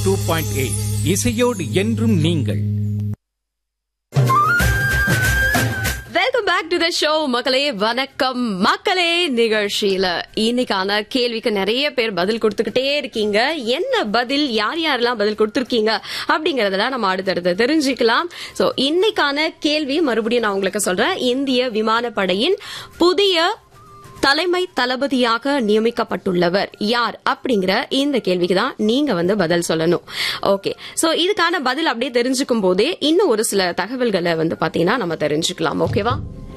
two point eight இசையோடு என்றும் நீங்கள் welcome back to the show மக்களே வணக்கம் மக்களே நிகழ்ச்சியில இன்னைக்கான கேள்விக்கு நிறைய பேர் பதில் கொடுத்துக்கிட்டே இருக்கீங்க என்ன பதில் யார் யாரெல்லாம் பதில் கொடுத்துருக்கீங்க அப்படிங்கறதெல்லாம் நம்ம அடுத்தடுத்து தெரிஞ்சுக்கலாம் சோ இன்னைக்கான கேள்வி மறுபடியும் நான் உங்களுக்கு சொல்றேன் இந்திய விமானப்படையின் புதிய தலைமை தளபதியாக நியமிக்கப்பட்டுள்ளவர் யார் அப்படிங்கிற இந்த கேள்விக்கு தான் நீங்க வந்து பதில் சொல்லணும் ஓகே சோ இதுக்கான பதில் அப்படியே தெரிஞ்சுக்கும் போதே இன்னும் ஒரு சில தகவல்களை வந்து பாத்தீங்கன்னா நம்ம தெரிஞ்சுக்கலாம் ஓகேவா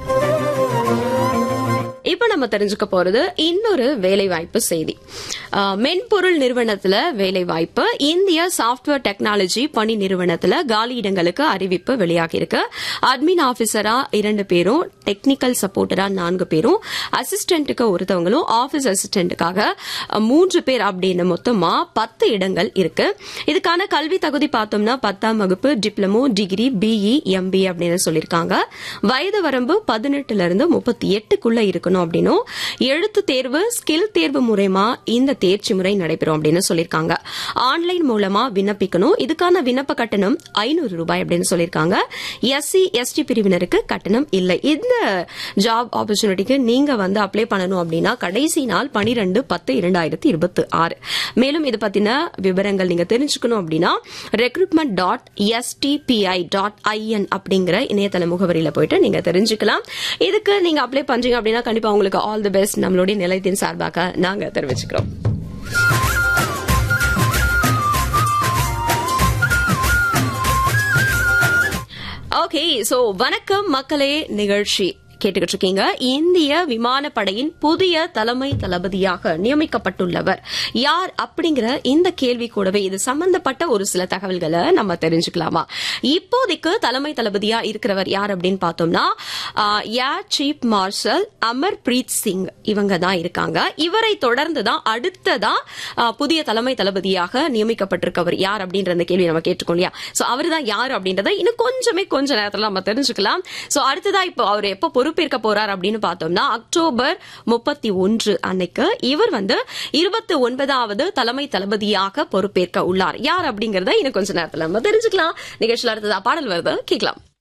இப்ப நம்ம தெரிஞ்சுக்க போறது இன்னொரு வேலை வாய்ப்பு செய்தி அஹ், மென்பொருள் நிறுவனத்துல வேலை வாய்ப்பு இந்திய சாப்ட்வேர் டெக்னாலஜி பணி நிறுவனத்துல காலி இடங்களுக்கு அறிவிப்பு வெளியாகி இருக்கு அட்மின் ஆபீசரா இரண்டு பேரும் டெக்னிக்கல் சப்போர்ட்டரா நான்கு பேரும் அசிஸ்டன்ட்டுக்கு ஒருத்தவங்களும் ஆபீஸ் அசிஸ்டன்ட்டுக்காக அஹ், மூன்று பேர் அப்படின்னு மொத்தமா பத்து இடங்கள் இருக்கு இதுக்கான கல்வி தகுதி பார்த்தோம்னா பத்தாம் வகுப்பு டிப்ளமோ டிகிரி பிஇ எம்பிஏ அப்படின்னு சொல்லியிருக்காங்க வயது வரம்பு பதினெட்டுல இருந்து முப்பத்தி எட்டுக்குள்ள இருக்கணும் அப்படின்னும் எழுத்து தேர்வு ஸ்கில் தேர்வு மூலயமா இந்த தேர்ச்சி முறை நடைபெறும் அப்படின்னு சொல்லியிருக்காங்க ஆன்லைன் மூலமா விண்ணப்பிக்கணும் இதுக்கான விண்ணப்ப கட்டணம் ஐநூறு ரூபாய் அப்படின்னு சொல்லியிருக்காங்க எஸ்சி எஸ்டி பிரிவினருக்கு கட்டணம் இல்லை இந்த ஜாப் ஆப்பர்ச்சுனிட்டிக்கு நீங்க வந்து அப்ளை பண்ணணும் அப்படின்னா கடைசி நாள் பனிரெண்டு பத்து இரண்டாயிரத்தி இருபத்தி ஆறு மேலும் இது பத்தின விவரங்கள் நீங்க தெரிஞ்சுக்கணும் அப்படின்னா recruitment dot SIDBI dot IN அப்படிங்கிற இணையதள முகவரியில போயிட்டு நீங்க தெரிஞ்சுக்கலாம் இதுக்கு நீங்க அப்ளை பண்றீங்க அப்படின்னா கண்டிப்பா உங்களுக்கு ஆல் தி பெஸ்ட் நம்மளுடைய நிலையத்தின் சார்பாக நாங்க தெரிவிச்சுக்கிறோம் ஓகே சோ வணக்கம் மக்களே நிகழ்ச்சி கேட்டுக்கிட்டு இருக்கீங்க இந்திய விமானப்படையின் புதிய தலைமை தளபதியாக நியமிக்கப்பட்டுள்ளவர் யார் அப்படிங்கிற இந்த கேள்வி கூடவே இது சம்பந்தப்பட்ட ஒரு சில தகவல்களை நம்ம தெரிஞ்சுக்கலாமா இப்போதைக்கு தலைமை தளபதியா இருக்கிறவர் யார் அப்படின்னு பார்த்தோம்னா air chief marshal Amarpreet Singh இவங்க தான் இருக்காங்க இவரை தொடர்ந்து தான் அடுத்ததா ஆ, புதிய தலைமை தளபதியாக நியமிக்கப்பட்டிருக்கவர் யார் அப்படின்ற அந்த கேள்வி நம்ம கேட்டுக்கோம் இல்லையா சோ அவர் தான் யார் அப்படின்றத இன்னும் கொஞ்சமே கொஞ்ச நேரத்துல நம்ம தெரிஞ்சுக்கலாம் சோ அடுத்ததா இப்போ அவர் எப்ப பொறுப்பேற்க போறார் அப்படின்னு பார்த்தோம்னா அக்டோபர் முப்பத்தி ஒன்று அன்னைக்கு இவர் வந்து இருபத்தி ஒன்பதாவது தலைமை தளபதியாக பொறுப்பேற்க உள்ளார் யார் அப்படிங்கறத இன்னும் கொஞ்ச நேரத்துல நம்ம தெரிஞ்சுக்கலாம் நிகழ்ச்சியில் அடுத்ததா பாடல் வருது கேட்கலாம்